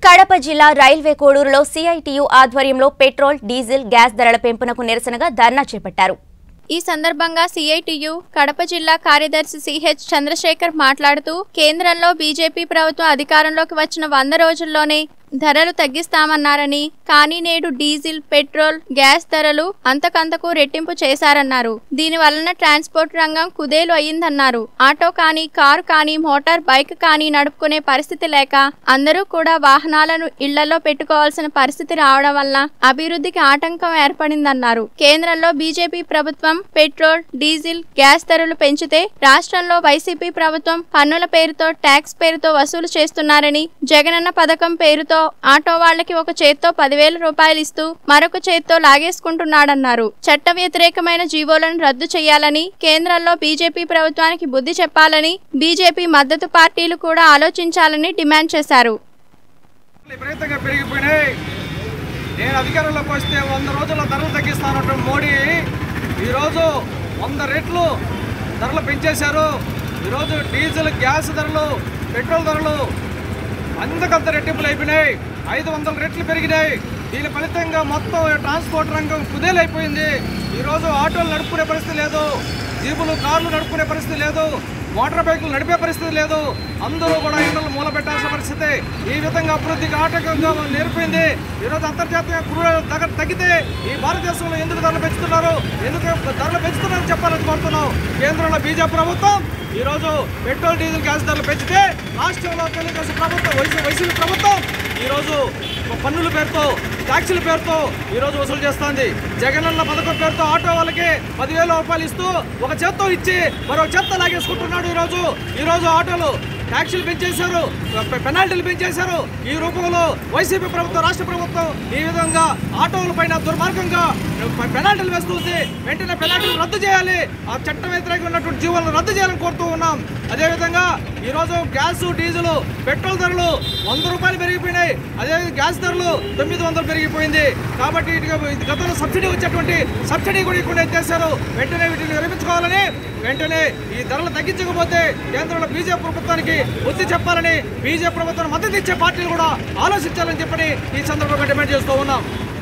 కడప జిల్లా రైల్వే కోడూరులో సిఐటియు ఆధ్వర్యంలో పెట్రోల్ డీజిల్ గ్యాస్ ధరల పెంపునకు నిరసనగా ధర్నా చేపట్టారు ఈ సందర్భంగా సిఐటియు కడప జిల్లా కార్యదర్శి సిహెచ్ చంద్రశేఖర్ మాట్లాడుతూ కేంద్రంలో బీజేపీ ప్రభుత్వం అధికారంలోకి వచ్చిన వంద రోజుల్లోనే ధరలు తగ్గిస్తామన్నారని కానీ నేడు డీజిల్ పెట్రోల్ గ్యాస్ ధరలు అంతకంతకు రెట్టింపు చేశారన్నారు దీని వలన ట్రాన్స్పోర్ట్ రంగం కుదేలు అయ్యిందన్నారు ఆటో కానీ కారు కానీ మోటార్ బైక్ కానీ నడుపుకునే పరిస్థితి లేక అందరూ కూడా వాహనాలను ఇళ్లలో పెట్టుకోవాల్సిన పరిస్థితి రావడం వల్ల అభివృద్ధికి ఆటంకం ఏర్పడిందన్నారు కేంద్రంలో బీజేపీ ప్రభుత్వం పెట్రోల్ డీజిల్ గ్యాస్ ధరలు పెంచితే రాష్ట్రంలో వైసీపీ ప్రభుత్వం పన్నుల పేరుతో ట్యాక్స్ పేరుతో వసూలు చేస్తున్నారని జగనన్న పథకం పేరుతో ఆటో వాళ్ళకి ఒక చేత్తో పదివేల రూపాయలు ఇస్తూ మరొక చేత్తో లాగేసుకుంటున్నాడన్నారు చట్ట వ్యతిరేకమైన జీవోలను రద్దు చేయాలని కేంద్రంలో బీజేపీ ప్రభుత్వానికి బుద్ధి చెప్పాలని బీజేపీ మద్దతు పార్టీలు కూడా ఆలోచించాలని డిమాండ్ చేశారు విపరీతంగా పెరిగిపోయినాయి నేను అధికారంలోకి వస్తే వంద రోజుల్లో ధరలు తగ్గిస్తానటువంటి మోడీ ఈరోజు వంద రెట్లు ధరలు పెంచేశారు ఈరోజు డీజిల్ గ్యాస్ ధరలు పెట్రోల్ ధరలు అంతకంత రెట్టింపులు అయిపోయినాయి ఐదు వందల రెట్లు పెరిగినాయి దీని ఫలితంగా మొత్తం ట్రాన్స్పోర్ట్ రంగం కుదేలైపోయింది ఈరోజు ఆటోలు నడుపుకునే పరిస్థితి లేదు జీపులు కార్లు నడుపుకునే పరిస్థితి లేదు మోటార్ బైకులు నడిపే పరిస్థితి లేదు అందరూ కూడా ఇండ్లు మూల పెట్టాల్సిన పరిస్థితి ఈ విధంగా అభివృద్ధికి ఆటంకంగా నేర్పింది ఈరోజు అంతర్జాతీయ క్రూడ్ దగ్గర తగ్గితే ఈ భారతదేశంలో ఎందుకు ధరలు పెంచుతున్నారు ఎందుకు ధరలు పెంచుతున్నారని చెప్పాలని కోరుతున్నాం కేంద్రంలో బీజేపీ ప్రభుత్వం ఈరోజు పెట్రోల్ డీజిల్ గ్యాస్ ధరలు పెంచితే రాష్ట్రంలో తెలుగుదేశం ప్రభుత్వం వైసీ వైసీపీ ప్రభుత్వం ఈరోజు పన్నుల పేరుతో ట్యాక్సీల పేరుతో ఈరోజు వసూలు చేస్తోంది జగనన్న పథకం పేరుతో ఆటో వాళ్ళకి పదివేల రూపాయలు ఇస్తూ ఒక చేత్తో ఇచ్చి మరో చేత్తో లాగేసుకుంటున్నాడు ఈరోజు ఈరోజు ఆటోలు ట్యాక్సీలు పెంచేశారు పె- పెనాల్టీలు పెంచేశారు ఈ రూపంలో వైసీపీ ప్రభుత్వం రాష్ట్ర ప్రభుత్వం ఈ విధంగా ఆటోల పైన దుర్మార్గంగా పె- పెనాల్టీలు వేస్తుంది వెంటనే పెనాల్టీలు రద్దు చేయాలి ఆ చట్ట వ్యతిరేకంగా ఉన్నటువంటి జీవోలను రద్దు చేయాలని కోరుతూ ఉన్నాం అదేవిధంగా ఈరోజు గ్యాస్ డీజిల్ పెట్రోల్ ధరలు వంద రూపాయలు పెరిగిపోయినాయి అదే గ్యాస్ ధరలు తొమ్మిది వందలు పెరిగిపోయింది కాబట్టి ఇటుగా ఇది గతంలో సబ్సిడీ వచ్చేటువంటి సబ్సిడీ కూడా ఇక్కడ ఎత్తేసారు వెంటనే వీటిని విరమించుకోవాలని వెంటనే ఈ ధరలు తగ్గించకపోతే కేంద్రంలో బీజేపీ ప్రభుత్వానికి బుద్ధి చెప్పాలని బీజేపీ ప్రభుత్వం మద్దతు ఇచ్చే పార్టీలు కూడా ఆలోచించాలని చెప్పని ఈ సందర్భంగా డిమాండ్ చేస్తూ ఉన్నాం